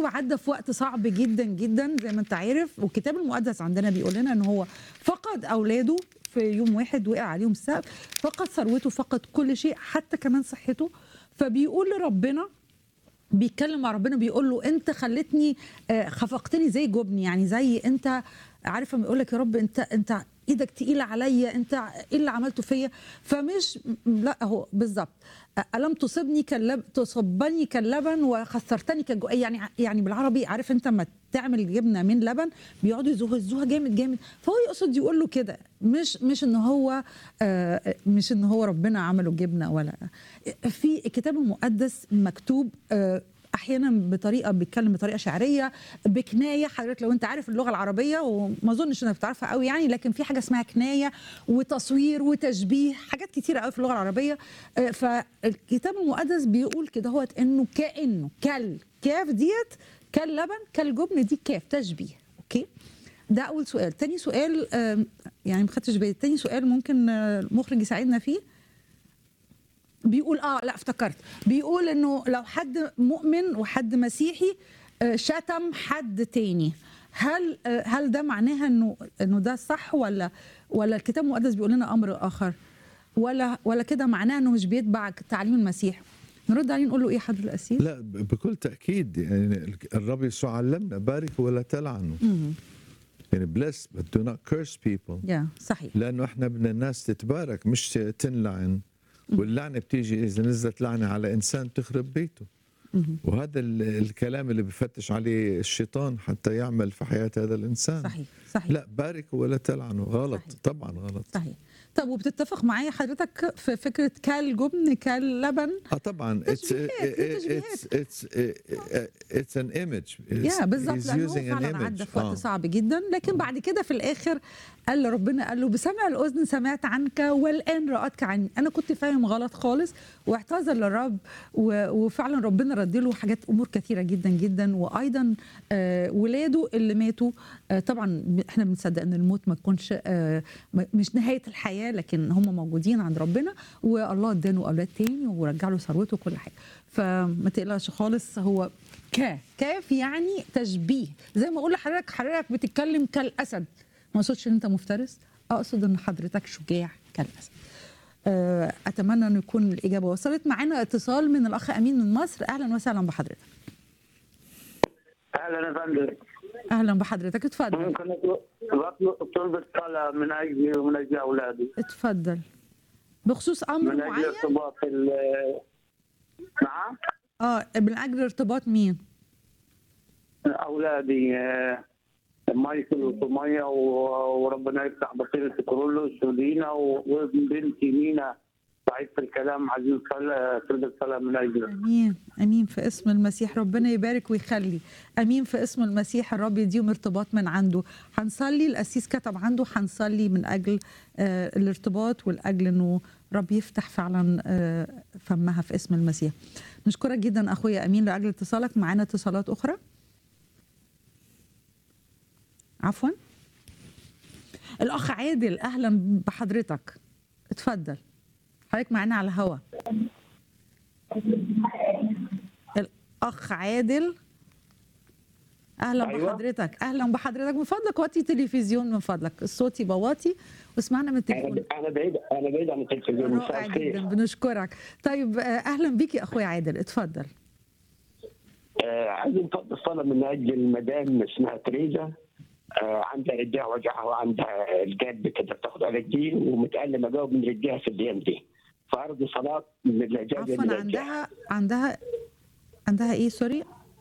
عدى في وقت صعب جدا جدا زي ما انت عارف والكتاب المقدس عندنا بيقول لنا ان هو فقد اولاده في يوم واحد وقع عليهم السقف فقد ثروته فقد كل شيء حتى كمان صحته فبيقول لربنا بيتكلم مع ربنا بيقول له انت خلتني آه، خفقتني زي جبني يعني زي انت عارف لما يقول لك يا رب انت انت ايدك تقيله عليا انت ايه اللي عملته فيا فمش لا هو بالظبط الم تصبني كاللب تصبني كاللبن وخسرتني كالجو يعني يعني بالعربي عارف انت لما تعمل جبنه من لبن بيقعدوا يزوزوها جامد جامد فهو يقصد يقول له كده مش مش ان هو آه، مش ان هو ربنا عمله جبنه ولا في الكتاب المقدس مكتوب آه، احيانا بطريقه بيتكلم بطريقه شعريه بكنايه حضرتك لو انت عارف اللغه العربيه وما اظنش انك بتعرفها قوي يعني لكن في حاجه اسمها كنايه وتصوير وتشبيه حاجات كتيره قوي في اللغه العربيه آه، فالكتاب المقدس بيقول كده هو انه كانه كال كاف ديت كاللبن كالجبن دي كاف تشبيه اوكي ده اول سؤال تاني سؤال آم، يعني ما خدتش بالي تاني سؤال ممكن آه، المخرج يساعدنا فيه بيقول اه لا افتكرت بيقول انه لو حد مؤمن وحد مسيحي آه، شتم حد تاني هل آه، هل ده معناها انه انه ده صح ولا ولا الكتاب المقدس بيقول لنا امر اخر ولا ولا كده معناه انه مش بيتبع تعليم المسيح نرد عليه نقول له ايه حضر الاسير لا ب- بكل تاكيد يعني الرب يسوع علمنا باركوا ولا تلعنوا مم. يعني bless but do not curse people يا صحيح لانه احنا بدنا الناس تتبارك مش تنلعن واللعنه بتيجي اذا نزلت لعنه على انسان تخرب بيته مم. وهذا ال- الكلام اللي بفتش عليه الشيطان حتى يعمل في حياه هذا الانسان صحيح صحيح لا باركوا ولا تلعنوا غلط صحيح. طبعا غلط صحيح طب وبتتفق معايا حضرتك في فكره كالجبن كاللبن اه طبعا it's تشبيهات، في تشبيهات. it's it's it's an image يا بالظبط He's لانه هو using an فعلا عدى image. في وقت آه. صعب جدا لكن بعد كده في الاخر قال له ربنا قال له بسمع الاذن سمعت عنك والان راتك عني انا كنت فاهم غلط خالص واعتذر للرب و- وفعلا ربنا رد له حاجات امور كثيره جدا جدا وايضا آه، ولاده اللي ماتوا آه، طبعا احنا بنصدق ان الموت ما تكونش آه، م- مش نهايه الحياه لكن هم موجودين عند ربنا والله اداله اولاد تاني ورجع له ثروته وكل حاجه فما تقلقش خالص هو ك كاف يعني تشبيه زي ما اقول لحضرتك حضرتك بتتكلم كالاسد ما اقصدش ان انت مفترس اقصد ان حضرتك شجاع كالاسد آه، اتمنى ان يكون الاجابه وصلت معانا اتصال من الاخ امين من مصر اهلا وسهلا بحضرتك اهلا يا فندم اهلا بحضرتك اتفضل ممكن اطلب طلب الصلاه من اجلي ومن اجل اولادي اتفضل بخصوص امر من اجل معين ارتباط ال- نعم اه من اجل ارتباط مين اولادي آه، مايكل وسمية و- وربنا يفتح بصيرة كرولوس ودينا و- وابن بنتي مينا ضعيف في الكلام عايزين صلاة طلب الصلاة من اجله امين امين في اسم المسيح ربنا يبارك ويخلي امين في اسم المسيح الرب يديهم ارتباط من عنده هنصلي القسيس كتب عنده هنصلي من اجل آه الارتباط والاجل انه رب يفتح فعلا آه فمها في اسم المسيح نشكرك جدا اخويا امين لاجل اتصالك معانا اتصالات اخرى عفوا الاخ عادل اهلا بحضرتك اتفضل حضرتك معانا على الهوا الاخ عادل اهلا أيوة. بحضرتك اهلا بحضرتك من فضلك وطي تلفزيون من فضلك الصوت يبقى واطي واسمعنا من التليفون انا انا بعيد انا بعيد عن التلفزيون مساء رائع جدا الخير بنشكرك طيب آه، اهلا بيك يا اخويا عادل اتفضل آه، عايزين نطلب الصلاة من اجل المدام اسمها تريزا آه، عندها رجلها وجعها وعندها القلب كده بتاخد علاج دي ومتألمة جوه من رجلها في الايام دي فأرجو صلاة من الإعجاب عفوا للرجال. عندها عندها عندها ايه سوري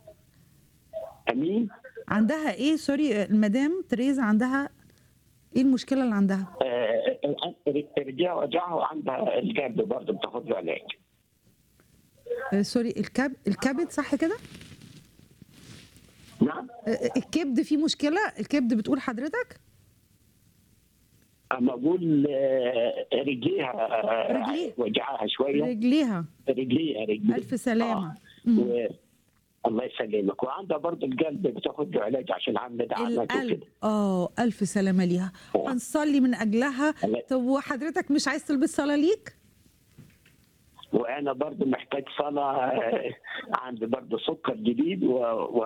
امين عندها ايه سوري المدام تريزا عندها ايه المشكله اللي عندها آه، رجلها وجعها وعندها القلب برضه بتاخد له علاج آه، سوري الكب الكبد صح كده نعم آه، الكبد فيه مشكله الكبد بتقول حضرتك اما اقول آه، رجليها آه، رجليها. وجعها شويه رجليها رجليها رجليها الف سلامه آه. مم. و... الله يسلمك وعندها برضه القلب بتاخد له علاج عشان عامله دعامات القلب وكده اه الف سلامه ليها آه. هنصلي من اجلها الله- طب وحضرتك مش عايز تلبس صلاليك وانا برضه محتاج صلاه آه، عندي برضه سكر جديد و...